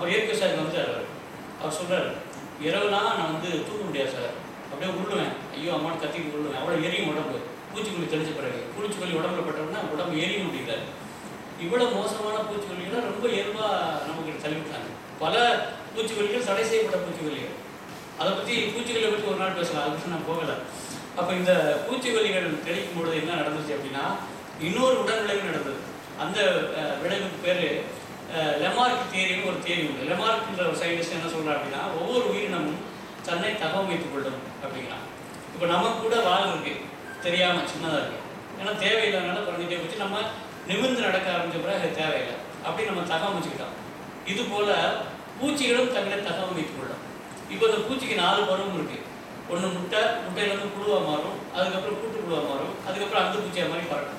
அப்புறம் இயற்கை சார் வந்துட்டார் அவர் அவர் சொல்றாரு இரவுலாம் நான் வந்து தூங்க முடியாது சார் அப்படியே உருளுவேன் ஐயோ அம்மான்னு கத்திட்டு உருளுவேன் அவ்வளோ எரியும் உடம்பு பூச்சிக்கொல்லி தெளிச்ச பிறகு பூச்சிக்கொல்லி உடம்புல பட்டோம்னா உடம்பு எரிய முடியல இவ்வளோ மோசமான பூச்சிக்கொல்லிகளை ரொம்ப இயல்பாக நமக்கு தள்ளிவிட்டாங்க பல பூச்சிக்கொல்லிகள் தடை செய்யப்பட்ட பூச்சிக்கொல்லிகள் அதை பற்றி பூச்சிக்கொல்லியை பற்றி ஒரு நாள் பேசலாம் அதை பற்றி நான் போகலை அப்போ இந்த பூச்சிக்கொல்லிகள் தெளிக்கும் பொழுது என்ன நடந்துச்சு அப்படின்னா இன்னொரு உடன்விளைவு நடந்தது அந்த அஹ், விளைவுக்கு பேர் லெமார்க் தியரின்னு ஒரு தியரி உண்டு லெமார்க்ன்ற ஒரு சயின்டிஸ்ட் என்ன சொல்றா அப்படின்னா ஒவ்வொரு உயிரினமும் தன்னை தகவமைத்துக் கொள்ளும் அப்படிங்கிறான் இப்போ நமக்கு கூட வால் இருக்கு தெரியாம சின்னதா இருக்கு ஏன்னா தேவையில்லாதனால குறைஞ்சிட்டே போச்சு நம்ம நிமிர்ந்து நடக்க ஆரம்பிச்ச பிறகு அது தேவையில்லை அப்படி நம்ம தகவமைச்சுக்கிட்டோம் இது போல பூச்சிகளும் தங்களை தகவமைத்துக் கொள்ளும் இப்போ இந்த பூச்சிக்கு நாலு பருவம் இருக்கு ஒன்று முட்டை முட்டையிலேருந்து புழுவா மாறும் அதுக்கப்புறம் கூட்டு புழுவா மாறும் அதுக்கப்புறம் அந்த பூச்சியா மாதிரி பறக்கும்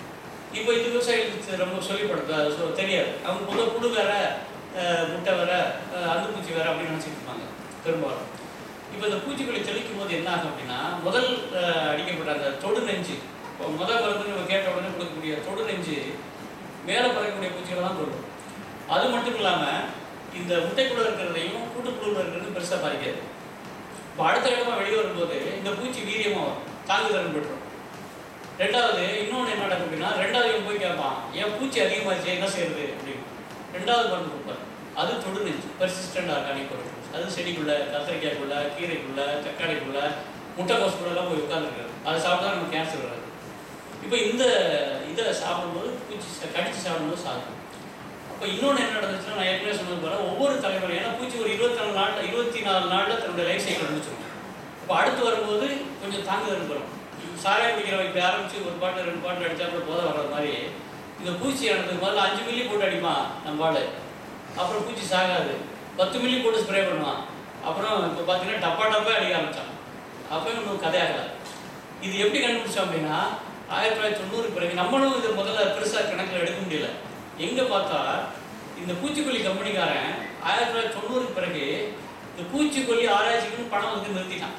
இப்போ இது விவசாயிகளுக்கு ரொம்ப சொல்லிப்படுத்த சொ தெரியாது அவங்க பொதுவாக புழு வேற அஹ், முட்டை வேற அஹ், அந்து பூச்சி வேற அப்படின்னு நினச்சிட்டு இருப்பாங்க பெரும்பாலும் இப்போ இந்த பூச்சிக்கொல்லி தெளிக்கும் போது என்ன ஆகும் அப்படின்னா முதல் அஹ், அடிக்கப்பட்ட அந்த தொடு நெஞ்சு இப்போ முதல் மருந்து நம்ம கேட்ட உடனே கொடுக்கக்கூடிய தொடு நெஞ்சு மேலே பறக்கக்கூடிய பூச்சிகளை தான் கொள்ளும் அது மட்டும் இல்லாமல் இந்த முட்டைக்குள்ள இருக்கிறதையும் கூட்டுக்குள்ள இருக்கிறதையும் பெருசாக பாதிக்காது இப்போ அடுத்த இடமா வெளியே வரும்போது இந்த பூச்சி வீரியமாக வரும் தாங்குதல் பெற்றோம் ரெண்டாவது இன்னொன்று என்ன நடக்கும் அப்படின்னா ரெண்டாவது இவன் போய் கேட்பான் ஏன் பூச்சி அதிகமாச்சு என்ன செய்யறது அப்படின்னு ரெண்டாவது மருந்து கொடுப்பார் அது தொடு நெஞ்சு பெர்சிஸ்டன்ட் ஆர்கானிக் பொருள் அது செடிக்குள்ள கத்திரிக்காய்க்குள்ள கீரைக்குள்ள தக்காளிக்குள்ள முட்டைக்கோசுக்குள்ளெல்லாம் போய் உட்காந்துருக்காரு அதை சாப்பிட்டா நமக்கு கேன்சர் வராது இப்போ இந்த இதை சாப்பிடும்போது பூச்சி ச- கடிச்சு சாப்பிடும்போது சாகும் அப்போ இன்னொன்று என்ன நடந்துச்சுன்னா நான் ஏற்கனவே சொன்னது போல ஒவ்வொரு தலைமுறை ஏன்னா பூச்சி ஒரு இருபத்தி நாலு நாள் இருபத்தி நாலு நாளில் தன்னுடைய லைஃப் சைக்கிள் முடிச்சிடும் அப்போ அடுத்து வரும்போது கொஞ்சம் தாங்குதல் வரும் சாராயம் குடிக்கிறவன் இப்போ ஆரம்பிச்சு ஒரு பாட்டு ரெண்டு பாட்டு அடிச்சா கூட போதை வர்ற மாதிரி இந்த பூச்சி ஆனதுக்கு முதல்ல அஞ்சு மில்லி போட்டு அடிப்பான் நம்ம ஆளு அப்புறம் பூச்சி சாகாது பத்து மில்லி போட்டு ஸ்ப்ரே பண்ணுவான் அப்புறம் இப்போ பார்த்தீங்கன்னா டப்பா டப்பா அடிக்க ஆரம்பிச்சான் அப்போ இன்னும் கதையாகல இது எப்படி கண்டுபிடிச்சோம் அப்படின்னா ஆயிரத்தி தொள்ளாயிரத்தி தொண்ணூறு பிறகு நம்மளும் இது முதல்ல பெருசாக கணக்கில் எடுக்க முடியல எங்கே பார்த்தா இந்த பூச்சிக்கொல்லி கம்பெனிக்காரன் ஆயிரத்தி தொள்ளாயிரத்தி தொண்ணூறுக்கு பிறகு இந்த பூச்சிக்கொல்லி ஆராய்ச்சிக்குன்னு பணம் வந்து நிறுத்திட்டான்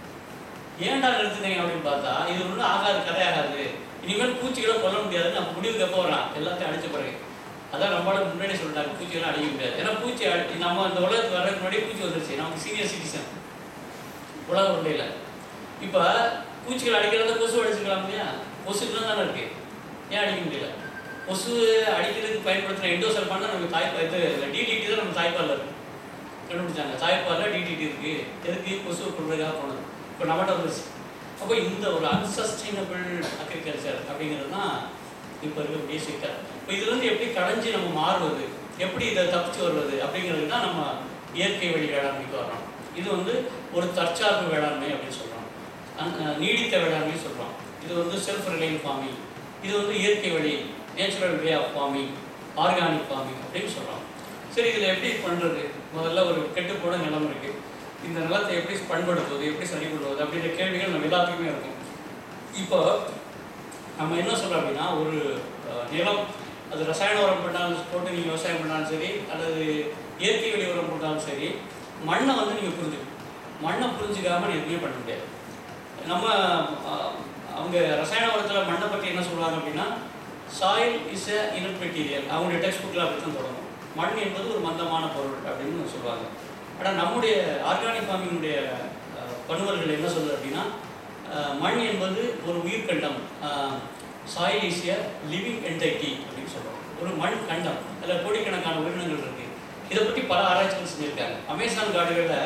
ஏன்டா நிறுத்தினீங்க அப்படின்னு பார்த்தா இது ஒன்றும் ஆகாது கதையாகாது இனிமேல் பூச்சிகளை கொல்ல முடியாதுன்னு நம்ம முடிவுக்கு எப்போ வரான் எல்லாத்தையும் அடிச்ச பிறகு அதான் நம்மளால முன்னாடி சொல்லிட்டாங்க பூச்சிகளாம் அடிக்க முடியாது ஏன்னா பூச்சி அடி நம்ம இந்த உலகத்துக்கு வர்றதுக்கு முன்னாடி பூச்சி வந்துருச்சு நமக்கு சீனியர் சிட்டிசன் உலக உண்டையில் இப்போ பூச்சிகள் அடிக்கிறத கொசு அடிச்சுக்கலாம் இல்லையா கொசுக்குலாம் தானே இருக்கு ஏன் அடிக்க முடியல கொசு அடிக்கிறதுக்கு பயன்படுத்தின எண்டோசல்பான் தான் நம்ம தாய்ப்பா இது டிடிடி தான் நம்ம தாய்ப்பாலில் இருக்கு கண்டுபிடிச்சாங்க தாய்ப்பாலில் டிடிடி இருக்கு எதுக்கு கொசு கொள்வதாக போனது இப்போ நம்மகிட்ட வந்துருச்சு அப்போ இந்த ஒரு அன்சஸ்டைனபிள் அக்ரிகல்ச்சர் அப்படிங்கிறது தான் இப்போ இருக்கக்கூடிய சிக்கல் இப்போ இதுலேருந்து எப்படி கடைஞ்சி நம்ம மாறுவது எப்படி இதை தப்பிச்சு வருவது அப்படிங்கிறது தான் நம்ம இயற்கை வழி வேளாண்மைக்கு வர்றோம் இது வந்து ஒரு தற்சார்பு வேளாண்மை அப்படின்னு சொல்கிறோம் நீடித்த வேளாண்மை சொல்கிறோம் இது வந்து செல்ஃப் ரிலையன் ஃபார்மிங் இது வந்து இயற்கை வழி natural way of farming organic farming அப்படின்னு சொல்கிறோம் சரி இதில் எப்படி பண்ணுறது முதல்ல ஒரு கெட்டுப்போன நிலம் இருக்குது இந்த நிலத்தை எப்படி பண்படுத்துவது எப்படி சரி பண்ணுவது அப்படின்ற கேள்விகள் நம்ம எல்லாத்துக்குமே இருக்கும் இப்போ நம்ம என்ன சொல்கிறோம் அப்படின்னா ஒரு அஹ், நிலம் அது ரசாயன உரம் பண்ணாலும் போட்டு நீங்கள் விவசாயம் பண்ணாலும் சரி அல்லது இயற்கை வழி உரம் போட்டாலும் சரி மண்ணை வந்து நீங்கள் புரிஞ்சுக்கணும் மண்ணை புரிஞ்சுக்காம நீ எதுவுமே பண்ண முடியாது நம்ம அஹ், அவங்க ரசாயன உரத்தில் மண்ணை பற்றி என்ன சொல்லுவாங்க அப்படின்னா soil is a inert material அவங்களுடைய டெக்ஸ்ட் புக்கில் அப்படி தான் தொடங்கும் மண் என்பது ஒரு மந்தமான பொருள் அப்படின்னு சொல்லுவாங்க ஆனால் நம்முடைய ஆர்கானிக் ஃபார்மிங்குடைய பணுவல்கள் என்ன சொல்லுது அப்படின்னா அஹ், மண் என்பது ஒரு உயிர்கண்டம் soil is a living entity அப்படின்னு சொல்கிறோம் ஒரு மண் கண்டம் அதில் கோடிக்கணக்கான உயிரினங்கள் இருக்குது இதை பற்றி பல ஆராய்ச்சிகள் செஞ்சுருக்காங்க அமேசான் காடுகளில்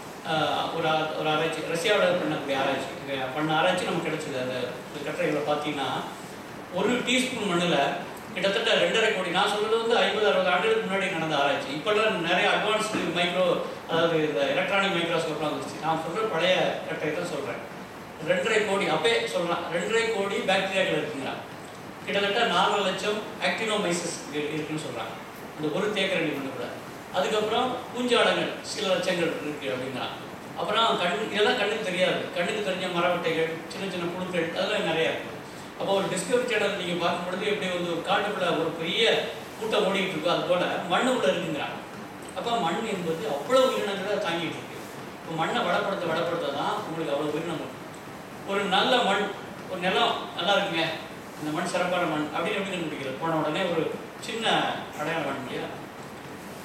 ஒரு ஆ- ஒரு ஆராய்ச்சி ரஷ்யாவில் பண்ணக்கூடிய ஆராய்ச்சி இங்க பண்ண ஆராய்ச்சி நமக்கு கிடைச்சது அந்த கட்டுரைகளை பார்த்தீங்கன்னா ஒரு டீஸ்பூன் மண்ணில் கிட்டத்தட்ட ரெண்டரை கோடி நான் சொல்றது வந்து ஐம்பது அறுபது ஆண்டுகளுக்கு முன்னாடி நடந்த ஆராய்ச்சி இப்போல்லாம் நிறைய அட்வான்ஸ்டு மைக்ரோ அதாவது இந்த எலக்ட்ரானிக் மைக்ரோஸ்கோப்லாம் வந்துருச்சு நான் சொல்கிற பழைய கட்டை தான் சொல்கிறேன் ரெண்டரை கோடி அப்பே சொல்லலாம் ரெண்டரை கோடி பாக்டீரியாக்கள் இருக்குங்கிறான் கிட்டத்தட்ட நாலு லட்சம் ஆக்டினோமைசஸ் இருக்குன்னு சொல்கிறாங்க அந்த ஒரு தேக்கரண்டி மண்ணு கூட அதுக்கப்புறம் பூஞ்சாடங்கள் சில லட்சங்கள் இருக்குது அப்படிங்கிறான் அப்புறம் கண் இதெல்லாம் கண்ணுக்கு தெரியாது கண்ணுக்கு தெரிஞ்ச மரவட்டைகள் சின்ன சின்ன புழுக்கள் அதெல்லாம் நிறையா இருக்குது அப்போ ஒரு டிஸ்கவரி சேனல் நீங்கள் பார்க்கும் பொழுது எப்படி வந்து ஒரு காட்டுக்குள்ள ஒரு பெரிய கூட்டம் ஓடிட்டு இருக்கோ அது போல மண்ணுக்குள்ள இருக்குங்கிறாங்க அப்போ மண் என்பது அவ்வளோ உயிரினங்களை தாங்கிட்டு இருக்கு இப்போ மண்ணை வளப்படுத்த வளப்படுத்த தான் உங்களுக்கு அவ்வளோ உயிரினம் இருக்கும் ஒரு நல்ல மண் ஒரு நிலம் நல்லா இருக்குங்க இந்த மண் சிறப்பான மண் அப்படின்னு எப்படி கண்டுபிடிக்கிறது போன உடனே ஒரு சின்ன அடையாளம் வேணும் இல்லையா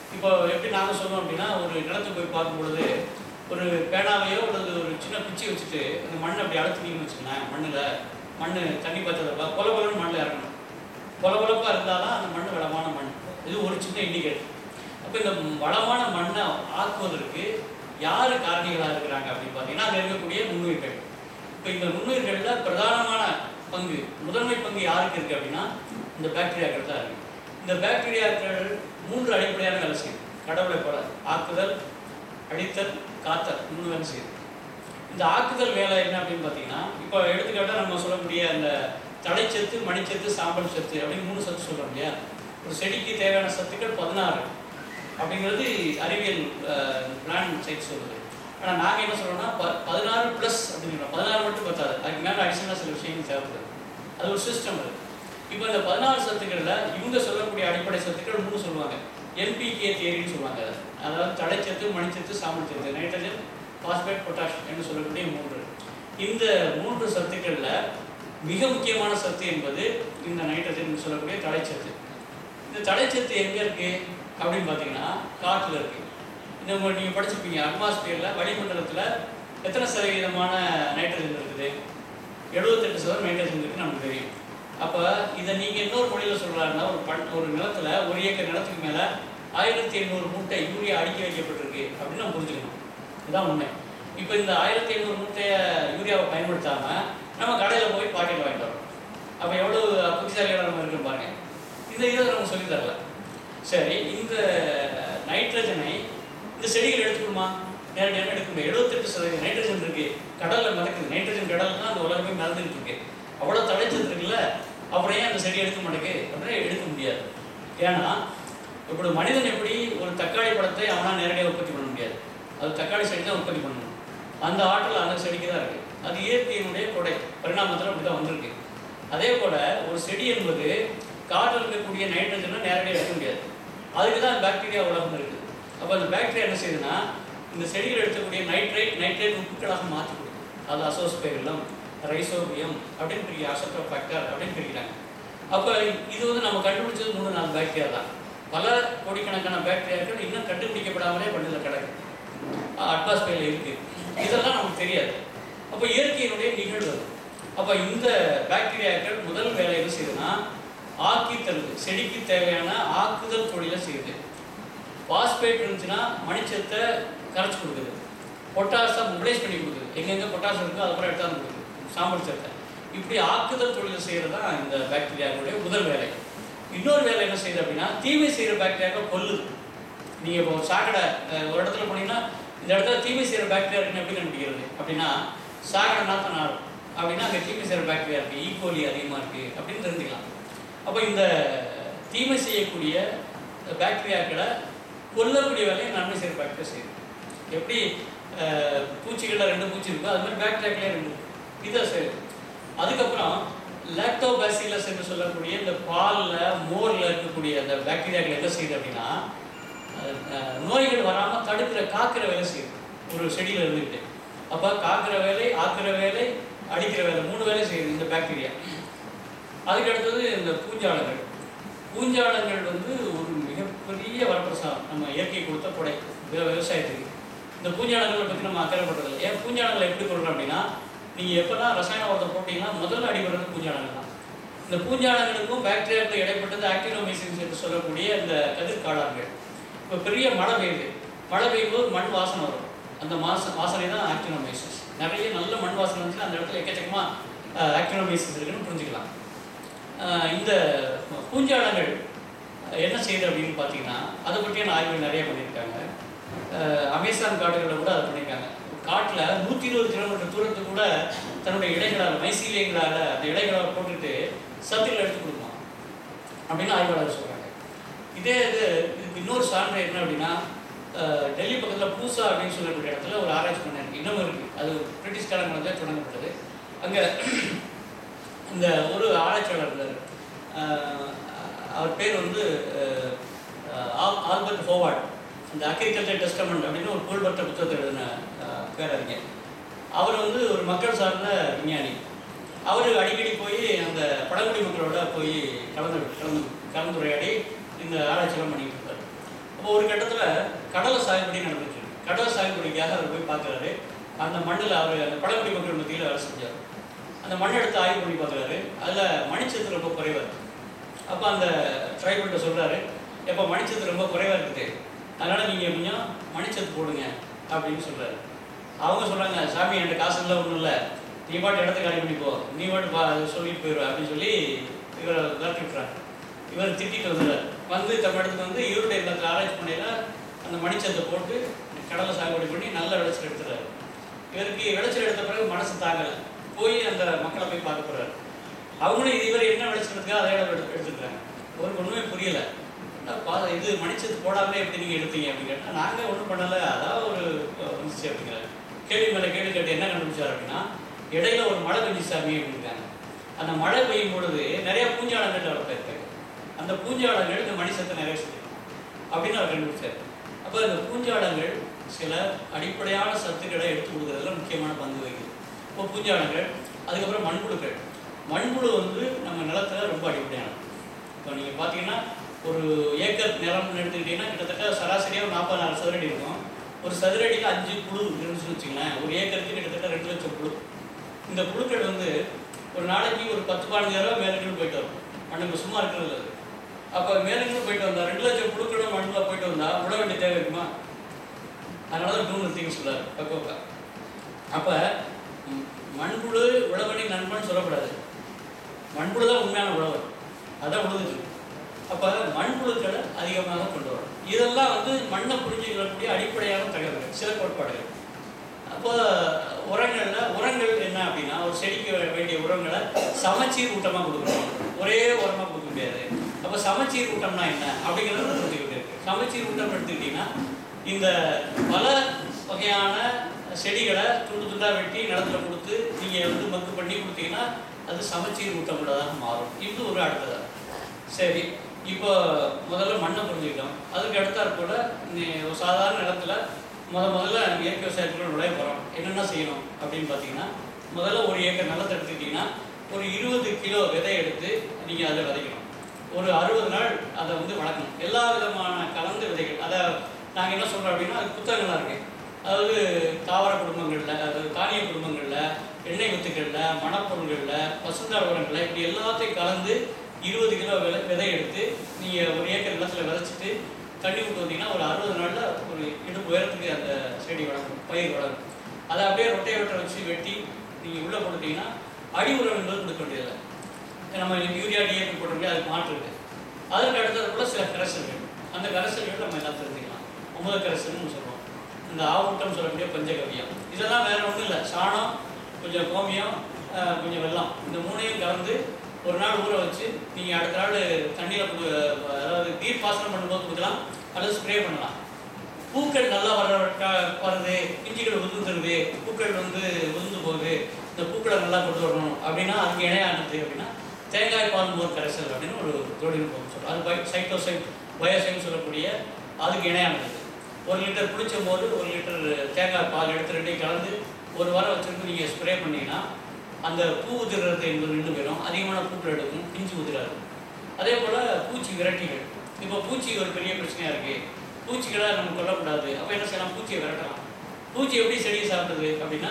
இப்போ எப்படி நாங்கள் சொல்லுவோம் அப்படின்னா ஒரு நிலத்துக்கு போய் பார்க்கும் பொழுது ஒரு பேனாவையோ அல்லது ஒரு சின்ன குச்சி வச்சுட்டு அந்த மண்ணை அப்படி அழுத்தினீங்கன்னு வச்சுக்கோங்களேன் மண்ணில் மண் தண்ணி பார்த்ததை கொல கொலன்னு மண்ணில் இறங்கணும் கொல கொலப்பாக இருந்தால் தான் அந்த மண் வளமான மண் இது ஒரு சின்ன இண்டிகேட்டர் அப்போ இந்த வளமான மண்ணை ஆக்குவதற்கு யார் காரணிகளாக இருக்கிறாங்க அப்படின்னு பார்த்தீங்கன்னா அங்கே இருக்கக்கூடிய நுண்ணுயிர்கள் இப்போ இந்த நுண்ணுயிர்களில் பிரதானமான பங்கு முதன்மை பங்கு யாருக்கு இருக்குது அப்படின்னா இந்த பாக்டீரியாக்கள் தான் இருக்குது இந்த பாக்டீரியாக்கள் மூன்று அடிப்படையான வேலை செய்யுது கடவுளை போல ஆக்குதல் அழித்தல் காத்தல் மூணு வேலை செய்யுது இந்த ஆக்குதல் வேலை என்ன அப்படின்னு பார்த்தீங்கன்னா இப்போ எடுத்துக்காட்டாக நம்ம சொல்லக்கூடிய அந்த தழைச்சத்து மணிச்சத்து சாம்பல் சத்து அப்படின்னு மூணு சத்து சொல்கிறோம் இல்லையா ஒரு செடிக்கு தேவையான சத்துக்கள் பதினாறு அப்படிங்கிறது அறிவியல் பிளான் சைட் சொல்லுது ஆனால் நாங்கள் என்ன சொல்கிறோம்னா ப பதினாறு ப்ளஸ் அப்படிங்கிறோம் பதினாறு மட்டும் பத்தாது அதுக்கு மேலே அடிஷனலாக சில விஷயங்கள் தேவைப்படுது அது ஒரு சிஸ்டம் அது இப்போ இந்த பதினாறு சத்துக்களில் இவங்க சொல்லக்கூடிய அடிப்படை சத்துக்கள் மூணு சொல்லுவாங்க என்பிகே தியரின்னு சொல்லுவாங்க அதை அதாவது தடைச்சத்து மணிச்சத்து சாம்பல் சத்து நைட்ரஜன் பாஸ்பேட் பொட்டாஷ் என்று சொல்லக்கூடிய மூன்று இந்த மூன்று சத்துக்களில் மிக முக்கியமான சத்து என்பது இந்த நைட்ரஜன் சொல்லக்கூடிய தடைச்சத்து இந்த தடைச்சத்து எங்கே இருக்குது அப்படின்னு பார்த்தீங்கன்னா காற்றில் இருக்குது இந்த நீங்கள் படிச்சிருப்பீங்க அட்மாஸ்பியரில் வளிமண்டலத்தில் எத்தனை சதவீதமான நைட்ரஜன் இருக்குது எழுபத்தெட்டு சதவீதம் நைட்ரஜன் இருக்குது நமக்கு தெரியும் அப்போ இதை நீங்கள் இன்னொரு மொழியில் சொல்கிறாருன்னா ஒரு பண் ஒரு நிலத்தில் ஒரு ஏக்கர் நிலத்துக்கு மேலே ஆயிரத்தி எண்ணூறு மூட்டை யூரியா அடுக்கி வைக்கப்பட்டிருக்கு அப்படின்னு நம்ம புரிஞ்சுக்கணும் இதுதான் உண்மை இப்போ இந்த ஆயிரத்தி ஐநூறு மூட்டையை யூரியாவை பயன்படுத்தாமல் நம்ம கடையில் போய் பாக்கெட் வாங்கிட்டு வரோம் அப்போ எவ்வளோ புத்திசாலியாக நம்ம இருக்குன்னு பாருங்க இந்த இதை நம்ம சொல்லி தரல சரி இந்த நைட்ரஜனை இந்த செடிகள் எடுத்துக்கணுமா நேரடியாக எடுக்க முடியும் எழுபத்தெட்டு சதவீதம் நைட்ரஜன் இருக்கு கடலில் மிதக்குது நைட்ரஜன் கடல் தான் அந்த உலகமே மிதந்துட்டு இருக்கு அவ்வளோ தடைச்சது இருக்குல்ல அப்புறம் ஏன் அந்த செடி எடுக்க மாட்டேங்குது அப்படின்னா எடுக்க முடியாது ஏன்னா இப்படி மனிதன் எப்படி ஒரு தக்காளி பழத்தை அவனால் நேரடியாக உற்பத்தி பண்ண முடியாது அது தக்காளி செடி தான் உற்பத்தி பண்ணணும் அந்த ஆற்றல் அந்த செடிக்கு தான் இருக்குது அது இயற்கையினுடைய கொடை பரிணாமத்தில் அப்படி தான் வந்திருக்கு அதே போல் ஒரு செடி என்பது காற்றில் இருக்கக்கூடிய நைட்ரஜனை நேரடியாக எடுக்க முடியாது அதுக்கு தான் பாக்டீரியா உலகம் இருக்குது அப்போ அந்த பாக்டீரியா என்ன செய்யுதுன்னா இந்த செடிகள் எடுக்கக்கூடிய நைட்ரேட் நைட்ரேட் உப்புக்களாக மாற்றி கொடுக்கும் அது அசோஸ்பெரிலம் ரைசோபியம் அப்படின்னு பிரிக்க அசோட்டோ ஃபேக்டர் அப்படின்னு பிரிக்கிறாங்க அப்போ இது வந்து நம்ம கண்டுபிடிச்சது மூணு நாலு பாக்டீரியா தான் பல கோடிக்கணக்கான பாக்டீரியாக்கள் இன்னும் கண்டுபிடிக்கப்படாமலே பண்ணில் கிடக்கு அட்மாஸ்பியரில் இருக்குது இதெல்லாம் நமக்கு தெரியாது அப்போ இயற்கையினுடைய நிகழ்வு அது அப்போ இந்த பாக்டீரியாக்கள் முதல் வேலை என்ன செய்யுதுன்னா ஆக்கி தருது செடிக்கு தேவையான ஆக்குதல் தொழிலை செய்யுது பாஸ்பேட் இருந்துச்சுன்னா மணிச்சத்தை கரைச்சி கொடுக்குது பொட்டாசை மொபிலைஸ் பண்ணி கொடுக்குது எங்கெங்கே பொட்டாசம் இருக்கோ அதுக்கப்புறம் எடுத்தாந்து கொடுக்குது சாம்பல் சத்தை இப்படி ஆக்குதல் தொழிலை செய்கிறது தான் இந்த பாக்டீரியாக்களுடைய முதல் வேலை இன்னொரு வேலை என்ன செய்யுது அப்படின்னா தீமை செய்கிற பாக்டீரியாக்கள் கொல்லுது நீங்கள் இப்போ ஒரு சாக்கடை அஹ், ஒரு இடத்துல போனீங்கன்னா இந்த இடத்துல தீமை செய்கிற பாக்டீரியா இருக்குன்னு எப்படி கண்டுபிடிக்கிறது அப்படின்னா சாக்கடை நாற்றம் நாடும் அப்படின்னா அங்கே தீமை செய்கிற பாக்டீரியா இருக்குது ஈகோலி அதிகமாக இருக்குது அப்படின்னு தெரிஞ்சுக்கலாம் அப்போ இந்த தீமை செய்யக்கூடிய பாக்டீரியாக்களை கொல்லக்கூடிய வேலையை நன்மை செய்கிற பாக்டீரியா செய்யுது எப்படி அஹ், பூச்சிகளில் ரெண்டு பூச்சி இருக்கோ அது மாதிரி பாக்டீரியாக்களே ரெண்டு இருக்கு. இதை செய்யுது அதுக்கப்புறம் லாக்டோபாசிலஸ் என்று சொல்லக்கூடிய இந்த பாலில் மோரில் இருக்கக்கூடிய அந்த பாக்டீரியாக்கள் என்ன செய்யுது அப்படின்னா அஹ், நோய்கள் வராமல் தடுக்கிற காக்கிற வேலை செய்யுது ஒரு செடியில் இருந்துக்கிட்டு அப்போ காக்கிற வேலை ஆக்கிற வேலை அடிக்கிற வேலை மூணு வேலை செய்யுது இந்த பாக்டீரியா அதுக்கு அடுத்தது இந்த பூஞ்சாலங்கள் பூஞ்சாலங்கள் வந்து ஒரு மிகப்பெரிய வரப்பிரசாதம் நம்ம இயற்கை கொடுத்த கொடை விவ- விவசாயத்துக்கு இந்த பூஞ்சாலங்களை பற்றி நம்ம அக்கறைப்படுறதில்ல ஏன் பூஞ்சாலங்களை எப்படி கொள்கிறோம் அப்படின்னா நீங்கள் எப்போல்லாம் ரசாயன உரத்தை போட்டீங்கன்னா முதல்ல அடிபடுறது பூஞ்சாலங்கள் தான் இந்த பூஞ்சாலங்களுக்கும் பாக்டீரியாவுக்கும் இடைப்பட்டது ஆக்டினோமைசின்ஸ் என்று சொல்லக்கூடிய இந்த கதிர் காளான்கள் இப்போ பெரிய மழை பெய்யுது மழை பெய்யும் போது மண் வாசனை வரும் அந்த மாச வாசனை தான் ஆக்டினோமைசிஸ் நிறைய நல்ல மண் வாசனை வந்துச்சுன்னா அந்த இடத்துல எக்கச்சக்கமாக ஆக்டினோமைசிஸ் இருக்குன்னு புரிஞ்சுக்கலாம் ஆஹ் இந்த பூஞ்சாலங்கள் என்ன செய்யுது அப்படின்னு பார்த்தீங்கன்னா அதை பற்றியான ஆய்வுகள் நிறைய பண்ணியிருக்காங்க ஆஹ் அமேசான் காடுகளில் கூட அதை பண்ணியிருக்காங்க காட்டில் நூற்றி இருபது கிலோமீட்டர் தூரத்துக்கு கூட தன்னுடைய இலைகளால் மைசீலியங்களால் அந்த இலைகளை போட்டுட்டு சத்துக்களை எடுத்து கொடுக்குமா அப்படின்னு ஆய்வாளர் சொல்கிறாங்க இதே இது இதுக்கு இன்னொரு சான்று என்ன அப்படின்னா ஆஹ் டெல்லி பக்கத்தில் பூசா அப்படின்னு சொல்லக்கூடிய இடத்துல ஒரு ஆராய்ச்சி பண்ணிருக்கு இன்னமும் இருக்குது அது பிரிட்டிஷ் காலங்களில் தான் தொடங்கப்பட்டது அங்கே இந்த ஒரு ஆராய்ச்சியாளர் இருந்தார் ஆஹ் அவர் பேர் வந்து ஆஹ் ஆல்- ஆல்பர்ட் ஹோவார்ட் இந்த அக்ரிகல்ச்சர் டெஸ்டமெண்ட் அப்படின்னு ஒரு புகழ்பெற்ற புத்தகத்தை எழுதின ஆஹ் பேரறிஞர் அவர் வந்து ஒரு மக்கள் சார்ந்த விஞ்ஞானி அவர் அடிக்கடி போய் அந்த பழங்குடி மக்களோட போய் கலந்து கலந்து கலந்துரையாடி இந்த ஆராய்ச்சியெல்லாம் பண்ணிட்டு இருப்பார் அப்போ ஒரு கட்டத்தில் கடலை சாகுபடி நடந்துச்சு கடலை சாகுபடிக்காக அவர் போய் பார்க்குறாரு அந்த மண்ணில் அவர் அந்த பழங்குடி மக்கள் மத்தியில் வேலை செஞ்சார் அந்த மண்ணை எடுத்து ஆய்வு பண்ணி பார்க்குறாரு அதில் மணிச்சத்து ரொம்ப குறைவாக இருக்கு அப்போ அந்த ட்ரைபல்கிட்ட சொல்கிறாரு எப்போ மணிச்சத்து ரொம்ப குறைவாக இருக்குது அதனால் நீங்கள் கொஞ்சம் மணிச்சத்து போடுங்க அப்படின்னு சொல்கிறாரு அவங்க சொல்கிறாங்க சாமி என்கிட்ட காசு இல்லை ஒன்றும் இல்லை நீ பாட்டு இடத்த காலி பண்ணி போ நீ பாட்டு பா சொல்லிட்டு போயிடுவ அப்படின்னு சொல்லி இவரை விரட்டி விட்டுறாங்க இவர் திட்டிட்டு வந்துடுறார் வந்து தமிழகத்துக்கு வந்து இவருடைய இல்லத்தில் ஆராய்ச்சி பண்ணையில் அந்த மணிச்சத்தை போட்டு கடலை சாகுபடி பண்ணி நல்ல விளைச்சல் எடுத்துறாரு இவருக்கு விளைச்சல் எடுத்த பிறகு மனசு தாங்கலை போய் அந்த மக்களை போய் பார்க்க போறாரு அவங்களும் இது இவர் என்ன விளைச்சலுக்கோ அதே அளவு எடுத்து எடுத்துக்கிறாங்க அவருக்கு ஒன்றுமே புரியலை பா இது மணிச்சத்து போடாமலே எப்படி நீங்கள் எடுத்தீங்க அப்படின்னு கேட்டால் நாங்கள் ஒன்றும் பண்ணலை அதான் ஒரு அஹ், வந்துச்சு அப்படிங்கிறாரு கேள்வி மேலே கேள்வி கேட்டு என்ன கண்டுபிடிச்சார் அப்படின்னா இடையில ஒரு மழை பெஞ்சு சாமி அப்படிங்கிறாங்க அந்த மழை பெய்யும் பொழுது நிறைய பூஞ்சாலங்கள் டெவலப் ஆயிருக்காங்க அந்த பூஞ்சாலங்கள் இந்த மணிச்சத்தை நிறைய செஞ்சிருக்கும் அப்படின்னு அவர் கண்டுபிடிச்சார் அப்போ இந்த பூஞ்சாலங்கள் சில அடிப்படையான சத்துக்களை எடுத்து கொடுக்கறதுல முக்கியமான பங்கு வகிக்குது இப்போ பூஞ்சாலங்கள் அதுக்கப்புறம் மண்புழுக்கள் மண்புழு வந்து நம்ம நிலத்துல ரொம்ப அடிப்படையானது இப்போ நீங்கள் பார்த்தீங்கன்னா ஒரு ஏக்கர் நிலம்னு எடுத்துக்கிட்டிங்கன்னா கிட்டத்தட்ட சராசரியாக ஒரு நாற்பதாயிரம் சதுரடி இருக்கும் ஒரு சதுரடியில் அஞ்சு புழு இருந்துச்சுன்னு வச்சுங்களேன் ஒரு ஏக்கருக்கு கிட்டத்தட்ட ரெண்டு லட்சம் புழு இந்த புழுக்கள் வந்து ஒரு நாளைக்கு ஒரு பத்து பதினஞ்சு தடவை மேலுக்கு போயிட்டு வரும் மண்ணுக்கு சும்மா இருக்கிறது அது அப்போ மேலுக்கு போயிட்டு வந்தா ரெண்டு லட்சம் புழுக்களும் மண்ணில் போயிட்டு வந்தா உழ வேண்டிய தேவை இருக்குமா அதனால தான் டூ நத்திங் சொல்றாரு பக்கோக்கா அப்போ மண்புழு உழவனி நண்பன் சொல்லக்கூடாது மண்புழு தான் உண்மையான உழவர் அதான் உழுதுச்சு அப்போ மண்புழுக்களை அதிகமாக கொண்டு வரும் இதெல்லாம் வந்து மண்ணை புரிஞ்சுக்கக்கூடிய அடிப்படையான தகவல்கள் சில கோட்பாடுகள் அப்போ உரங்களில் உரங்கள் என்ன அப்படின்னா ஒரு செடிக்கு வே- வேண்டிய உரங்களை சமச்சீர் ஊட்டமாக கொடுக்கணும் ஒரே உரமாக கொடுக்க முடியாது அப்போ சமச்சீர் ஊட்டம்னா என்ன அப்படிங்கிறது புரிஞ்சுக்கிட்டு இருக்கு சமச்சீர் ஊட்டம் எடுத்துக்கிட்டிங்கன்னா இந்த பல வகையான செடிகளை துண்டு துண்டாக வெட்டி நிலத்துல கொடுத்து நீங்கள் வந்து மக்கு பண்ணி கொடுத்தீங்கன்னா அது சமச்சீர் ஊட்டம் உள்ளதாக மாறும் இது ஒரு அடுத்ததாக சரி இப்போ முதல்ல மண்ணை புரிஞ்சுக்கிட்டோம் அதுக்கு அடுத்தாற் போல நீ ஒரு சாதாரண நிலத்துல முத முதல்ல இயற்கை விவசாயத்துக்குள்ள நுழைய போகிறோம் என்னென்ன செய்யணும் அப்படின்னு பார்த்தீங்கன்னா முதல்ல ஒரு ஏக்கர் நிலத்தை எடுத்துக்கிட்டிங்கன்னா ஒரு இருபது கிலோ விதை எடுத்து நீங்கள் அதை விதைக்கணும் ஒரு அறுபது நாள் அதை வந்து வளர்க்கணும் எல்லா விதமான கலந்த விதைகள் அதை நாங்கள் என்ன சொல்கிறோம் அப்படின்னா அது புத்தகங்களாக இருக்கு அதாவது தாவர குடும்பங்களில் அதாவது தானிய குடும்பங்களில் எண்ணெய் வித்துக்களில் மணப்பொருள்களில் பசுந்தாள் உரங்களில் இப்படி எல்லாத்தையும் கலந்து இருபது கிலோ விதை விதை எடுத்து நீங்கள் ஒரு ஏக்கர் நிலத்தில் விதைச்சிட்டு தண்ணி விட்டு வந்தீங்கன்னா ஒரு அறுபது நாளில் ஒரு இடுப்பு உயரத்துக்கு அந்த செடி வளரும் பயிர் வளரும் அதை அப்படியே ரொட்டை வெட்டை வச்சு வெட்டி நீங்கள் உள்ளே போட்டுட்டீங்கன்னா அடி உரம் என்பது கொடுக்க வேண்டியதில்லை நம்ம யூரியா டிஏபி போட்டோம்லையே அதுக்கு மாற்று இருக்கு அதற்கு அடுத்ததுக்குள்ள சில கரைசல்கள் அந்த கரைசல்கள் நம்ம எல்லாம் தெரிஞ்சுக்கலாம் ஒன்பது கரைசல்னு சொல்லுவோம் இந்த ஆவுட்டம் சொல்லக்கூடிய பஞ்சகவியம் இதெல்லாம் வேற ஒன்றும் இல்லை சாணம் கொஞ்சம் கோமியம் ஆஹ், கொஞ்சம் வெல்லம் இந்த மூணையும் கலந்து ஒரு நாள் ஊற வச்சு நீங்கள் அடுத்த நாள் தண்ணியில் கொடு அதாவது நீர் பாசனம் பண்ணும்போது கொடுக்கலாம் அல்லது ஸ்ப்ரே பண்ணலாம் பூக்கள் நல்லா வர க- வருது பிஞ்சுகள் உதிர்ந்துருது பூக்கள் வந்து உதிர்ந்து போகுது இந்த பூக்களை நல்லா கொண்டு வரணும் அப்படின்னா அதுக்கு இணையானது அப்படின்னா தேங்காய் பால் மோர் கரைசல் அப்படின்னு ஒரு தொழில்நுட்பம் சொல்றோம் அது பை சைட்டோசைட் பயோசைன் சொல்லக்கூடிய அதுக்கு இணையானது ஒரு லிட்டர் புளிச்ச மோர் ஒரு லிட்டர் தேங்காய் பால் எடுத்து ரெண்டையும் கலந்து ஒரு வாரம் வச்சிருந்து நீங்கள் ஸ்ப்ரே பண்ணீங்கன்னா அந்த பூ உதிர்றது என்பது நின்று போயிடும் அதிகமான பூக்கள் எடுக்கும் பிஞ்சு உதிராது அதே போல் பூச்சி விரட்டிகள் இப்போ பூச்சி ஒரு பெரிய பிரச்சனையாக இருக்குது பூச்சிகளை நம்ம கொல்லக்கூடாது அப்போ என்ன செய்யலாம் பூச்சியை விரட்டலாம் பூச்சி எப்படி செடியை சாப்பிடுது அப்படின்னா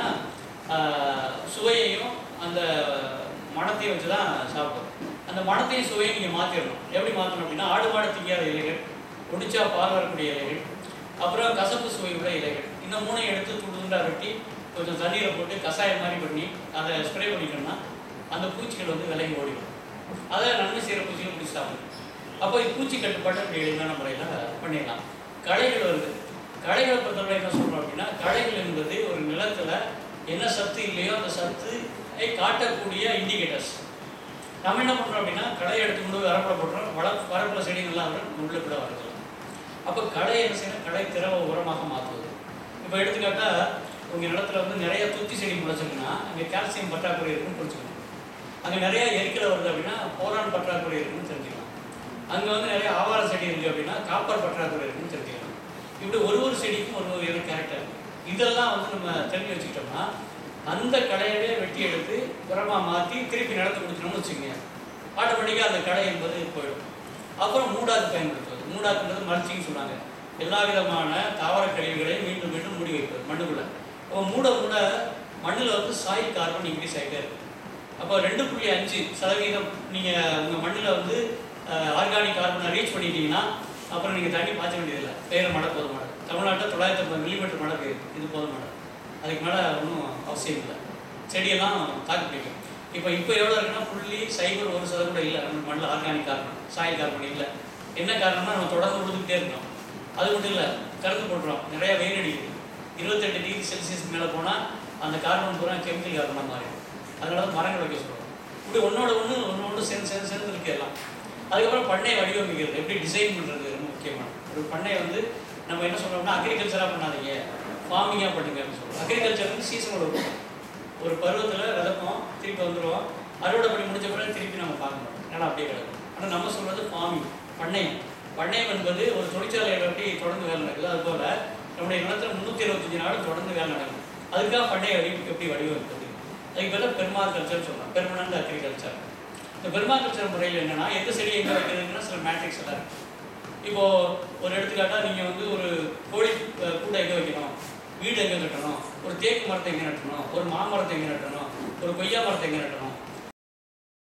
ஆஹ், சுவையையும் அந்த மணத்தையும் வச்சு தான் சாப்பிடும் அந்த மணத்தையும் சுவையும் நீங்கள் மாற்றிடணும் எப்படி மாற்றணும் அப்படின்னா ஆடு மாடு திங்காத இலைகள் ஒடிச்சா பால் வரக்கூடிய இலைகள் அப்புறம் கசப்பு சுவை உள்ள இலைகள் இந்த மூணையும் எடுத்து துண்டு துண்டா வெட்டி கொஞ்சம் தண்ணீரை போட்டு கஷாயம் மாதிரி பண்ணி அதை ஸ்ப்ரே பண்ணிட்டோம்னா அந்த பூச்சிகள் வந்து விலகி ஓடிடும் அதை நன்மை செய்கிற பூச்சிகள் பிடிச்சி சாப்பிடும் அப்போ இது பூச்சி கட்டுப்பாட்டை இப்படி எளிமையான முறையில் பண்ணிடலாம் களைகள் வருது களைகளை பொறுத்தவரை என்ன சொல்கிறோம் அப்படின்னா களைகள் என்பது ஒரு நிலத்தில் என்ன சத்து இல்லையோ அந்த சத்தை காட்டக்கூடிய இண்டிகேட்டர்ஸ் நம்ம என்ன பண்ணுறோம் அப்படின்னா களை எடுத்து கொண்டு போய் வரப்பில் போட்டுறோம் வள வரப்பில் செடி நல்லா வரும் உள்ள கூட வருது அப்போ களை என்ன செய்யணும் களை திரவ உரமாக மாற்றுவது இப்போ எடுத்துக்காட்டா உங்கள் நிலத்துல வந்து நிறைய துத்தி செடி முளைச்சிருக்குன்னா அங்கே கால்சியம் பற்றாக்குறை இருக்குன்னு புரிஞ்சுக்கணும் அங்கே நிறைய எரிக்கலை வருது அப்படின்னா போரான் பற்றாக்குறை இருக்குன்னு தெரிஞ்சுக்கலாம் அங்கே வந்து நிறைய ஆவார செடி இருக்குது அப்படின்னா காப்பர் பற்றாக்குறை இருக்குன்னு தெரிஞ்சுக்கலாம் இப்படி ஒரு ஒரு செடிக்கும் ஒரு ஒரு கேரக்டர் இதெல்லாம் வந்து நம்ம தெரிஞ்சு வச்சுக்கிட்டோம்னா அந்த களையவே வெட்டி எடுத்து உரமாக மாற்றி திருப்பி நிலத்தை கொடுத்துட்டோம்னு வச்சுக்கோங்க ஆட்டோமேட்டிக்காக அந்த களை என்பது போயிடும் அப்புறம் மூடாக்கு பயன்படுத்துவது மூடாக்குன்றது மல்ச்சிங் சொன்னாங்க எல்லா விதமான தாவர கழிவுகளையும் மீண்டும் மீண்டும் மூடி வைப்பது மண்ணுக்குள்ள அப்போ மூட மூட மண்ணில் வந்து சாயில் கார்பன் இன்க்ரீஸ் ஆகிட்டே இருக்கும் அப்போ ரெண்டு புள்ளி அஞ்சு சதவீதம் நீங்கள் உங்கள் மண்ணில் வந்து ஆர்கானிக் கார்பனை ரீச் பண்ணிட்டீங்கன்னா அப்புறம் நீங்கள் தண்ணி பாய்ச்ச வேண்டியதில்லை பெய்கிற மழை போதும் மழை தமிழ்நாட்டில் தொள்ளாயிரத்தி ஐம்பது மில்லிமீட்டர் மழை பெய்யுது இது போதும் மழை அதுக்கு மேலே ஒன்றும் அவசியம் இல்லை செடியெல்லாம் தாக்கு பிடிக்கும் இப்போ இப்போ எவ்வளோ இருக்குன்னா புள்ளி சைபர் ஒரு சதம் கூட இல்லை நம்ம மண்ணில் ஆர்கானிக் கார்பன் சாயில் கார்பன் இல்லை என்ன காரணம்னா நம்ம தொடர்ந்து உழுதுகிட்டே இருக்கோம் அது மட்டும் இல்லை கறந்து போட்டுறோம் நிறைய வெயில் அடிக்குது இருபத்தெட்டு டிகிரி செல்சியஸ்க்கு மேலே போனால் அந்த கார்பன் பூரா கெமிக்கல் கார்பனாக மாறிடும் அதனால தான் மரங்கள் வைக்க சொல்கிறோம் இப்படி ஒன்றோட ஒன்று ஒன்று ஒன்று சேர்ந்து சேர்ந்து சேர்ந்து இருக்கு எல்லாம் அதுக்கப்புறம் பண்ணையை வடிவமைக்கிறது எப்படி டிசைன் பண்ணுறது ரொம்ப முக்கியமான ஒரு பண்ணையை வந்து நம்ம என்ன சொல்கிறோம்னா அக்ரிகல்ச்சராக பண்ணாதீங்க ஃபார்மிங்காக பண்ணுங்கன்னு சொல்கிறோம் அக்ரிகல்ச்சர் வந்து சீசனோட இருக்கும் ஒரு பருவத்தில் விதப்போம் திருப்பி வந்துடுவோம் அறுவடை பண்ணி முடிஞ்ச பிறகு திருப்பி நம்ம பார்க்க மாட்டோம் ஏன்னா அப்படியே கிடக்கும் ஆனால் நம்ம சொல்கிறது ஃபார்மிங் பண்ணையம் பண்ணையம் என்பது ஒரு தொழிற்சாலையில் எப்படி தொடர்ந்து வேலை நடக்குது அதுபோல் நம்முடைய நிலத்தில் முந்நூற்றி இருபத்தஞ்சு நாள் தொடர்ந்து வேலை நடக்கும் அதுக்காக பண்ணைய வடி எப்படி வடிவமைப்பது அதுக்கு பேர் பெர்மாகல்ச்சர் சொல்லலாம் பெர்மனண்ட் அக்ரிகல்ச்சர் இந்த பெர்மாகல்ச்சர் முறையில் என்னன்னா எந்த செடி எங்கே வைக்கிறதுன்னா சில மேட்ரிக்ஸ் எல்லாம் இருக்கு இப்போ ஒரு எடுத்துக்காட்டா நீங்கள் வந்து ஒரு கோழி அஹ், கூடை எங்கே வைக்கணும் வீடு எங்கே கட்டணும் ஒரு தேக்கு மரத்தை எங்கே நட்டணும் ஒரு மாமரத்தை எங்கே நட்டணும் ஒரு கொய்யா மரத்தை எங்கே நட்டணும்